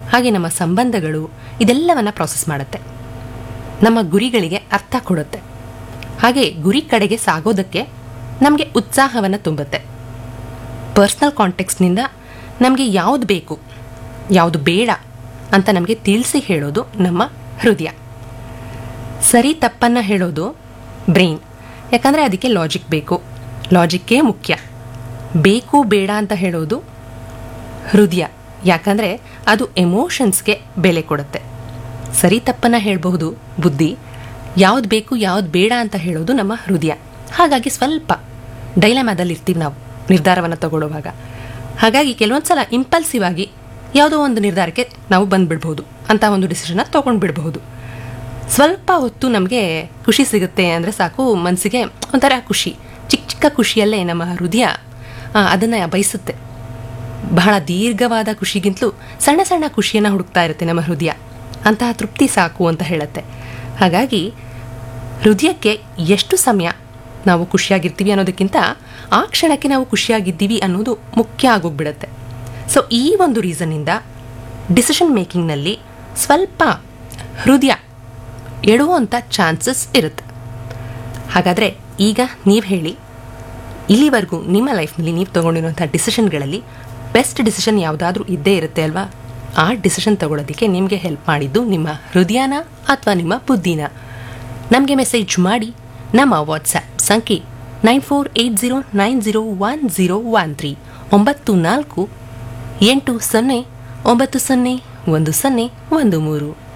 ಹಾಗೆ ನಮ್ಮ ಸಂಬಂಧಗಳು ಇದೆಲ್ಲವನ್ನ ಪ್ರಾಸೆಸ್ ಮಾಡುತ್ತೆ ನಮ್ಮ ಗುರಿಗಳಿಗೆ ಅರ್ಥ ಕೊಡುತ್ತೆ ಹಾಗೆ ಗುರಿ ಕಡೆಗೆ ಸಾಗೋದಕ್ಕೆ ನಮಗೆ ಉತ್ಸಾಹವನ್ನು ತುಂಬುತ್ತೆ ಪರ್ಸ್ನಲ್ ಕಾಂಟೆಕ್ಸ್ನಿಂದ ನಮಗೆ ಯಾವುದು ಬೇಕು ಯಾವುದು ಬೇಡ ಅಂತ ನಮಗೆ ತಿಳಿಸಿ ಹೇಳೋದು ನಮ್ಮ ಹೃದಯ ಸರಿ ತಪ್ಪನ್ನು ಹೇಳೋದು ಬ್ರೈನ್ ಯಾಕಂದರೆ ಅದಕ್ಕೆ ಲಾಜಿಕ್ ಬೇಕು ಲಾಜಿಕ್ಕೇ ಮುಖ್ಯ ಬೇಕು ಬೇಡ ಅಂತ ಹೇಳೋದು ಹೃದಯ ಯಾಕಂದರೆ ಅದು ಎಮೋಷನ್ಸ್ಗೆ ಬೆಲೆ ಕೊಡುತ್ತೆ ಸರಿ ತಪ್ಪನ್ನು ಹೇಳಬಹುದು ಬುದ್ಧಿ ಯಾವ್ದು ಬೇಕು ಯಾವ್ದು ಬೇಡ ಅಂತ ಹೇಳೋದು ನಮ್ಮ ಹೃದಯ ಹಾಗಾಗಿ ಸ್ವಲ್ಪ ಡೈಲಮಾದಲ್ಲಿ ಇರ್ತೀವಿ ನಾವು ನಿರ್ಧಾರವನ್ನು ತಗೊಳ್ಳುವಾಗ ಹಾಗಾಗಿ ಕೆಲವೊಂದು ಸಲ ಇಂಪಲ್ಸಿವ್ ಆಗಿ ಯಾವುದೋ ಒಂದು ನಿರ್ಧಾರಕ್ಕೆ ನಾವು ಬಂದುಬಿಡ್ಬೋದು ಅಂತ ಒಂದು ಡಿಸಿಷನ್ನ ತೊಗೊಂಡು ಬಿಡಬಹುದು ಸ್ವಲ್ಪ ಹೊತ್ತು ನಮಗೆ ಖುಷಿ ಸಿಗುತ್ತೆ ಅಂದರೆ ಸಾಕು ಮನಸ್ಸಿಗೆ ಒಂಥರ ಖುಷಿ ಚಿಕ್ಕ ಚಿಕ್ಕ ಖುಷಿಯಲ್ಲೇ ನಮ್ಮ ಹೃದಯ ಅದನ್ನು ಬಯಸುತ್ತೆ ಬಹಳ ದೀರ್ಘವಾದ ಖುಷಿಗಿಂತಲೂ ಸಣ್ಣ ಸಣ್ಣ ಖುಷಿಯನ್ನು ಹುಡುಕ್ತಾ ಇರುತ್ತೆ ನಮ್ಮ ಹೃದಯ ಅಂತಹ ತೃಪ್ತಿ ಸಾಕು ಅಂತ ಹೇಳುತ್ತೆ ಹಾಗಾಗಿ ಹೃದಯಕ್ಕೆ ಎಷ್ಟು ಸಮಯ ನಾವು ಖುಷಿಯಾಗಿರ್ತೀವಿ ಅನ್ನೋದಕ್ಕಿಂತ ಆ ಕ್ಷಣಕ್ಕೆ ನಾವು ಖುಷಿಯಾಗಿದ್ದೀವಿ ಅನ್ನೋದು ಮುಖ್ಯ ಆಗೋಗ್ಬಿಡುತ್ತೆ ಸೊ ಈ ಒಂದು ರೀಸನ್ನಿಂದ ಡಿಸಿಷನ್ ಮೇಕಿಂಗ್ನಲ್ಲಿ ಸ್ವಲ್ಪ ಹೃದಯ ಎಡುವಂಥ ಚಾನ್ಸಸ್ ಇರುತ್ತೆ ಹಾಗಾದರೆ ಈಗ ನೀವು ಹೇಳಿ ಇಲ್ಲಿವರೆಗೂ ನಿಮ್ಮ ಲೈಫ್ನಲ್ಲಿ ನೀವು ತೊಗೊಂಡಿರುವಂಥ ಡಿಸಿಷನ್ಗಳಲ್ಲಿ ಬೆಸ್ಟ್ ಡಿಸಿಷನ್ ಯಾವುದಾದ್ರೂ ಇದ್ದೇ ಇರುತ್ತೆ ಅಲ್ವಾ ಆ ಡಿಸಿಷನ್ ತಗೊಳ್ಳೋದಕ್ಕೆ ನಿಮಗೆ ಹೆಲ್ಪ್ ಮಾಡಿದ್ದು ನಿಮ್ಮ ಹೃದಯನ ಅಥವಾ ನಿಮ್ಮ ಬುದ್ಧಿನ ನಮಗೆ ಮೆಸೇಜ್ ಮಾಡಿ ನಮ್ಮ ವಾಟ್ಸ್ಆ್ಯಪ್ ಸಂಖ್ಯೆ nine four eight zero nine zero one zero one three ಒಂಬತ್ತು ನಾಲ್ಕು ಎಂಟು ಸೊನ್ನೆ ಒಂಬತ್ತು ಸೊನ್ನೆ ಒಂದು ಸೊನ್ನೆ ಒಂದು ಮೂರು